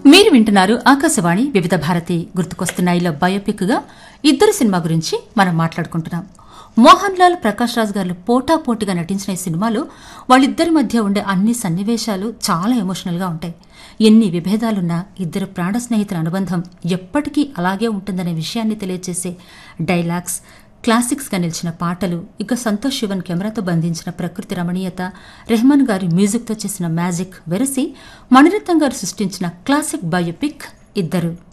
మీరు వింటున్నారు ఆకాశవాణి వివిధ భారతి గుర్తుకొస్తున్నాయిలో బయోపిక్ గా ఇద్దరు సినిమా గురించి మనం మాట్లాడుకుంటున్నాం మోహన్ లాల్ ప్రకాష్ రాజ్ గారు పోటాపోటీగా నటించిన ఈ సినిమాలో వాళ్ళిద్దరి మధ్య ఉండే అన్ని సన్నివేశాలు చాలా ఎమోషనల్ గా ఉంటాయి ఎన్ని విభేదాలున్నా ఇద్దరు ప్రాణ స్నేహితుల అనుబంధం ఎప్పటికీ అలాగే ఉంటుందనే విషయాన్ని తెలియజేసే డైలాగ్స్ క్లాసిక్స్ గా నిలిచిన పాటలు ఇక సంతోష్ శివన్ కెమెరాతో బంధించిన ప్రకృతి రమణీయత రెహమాన్ గారి మ్యూజిక్తో చేసిన మ్యాజిక్ వెరసి మణిరత్నం గారు సృష్టించిన క్లాసిక్ బయోపిక్ ఇద్దరు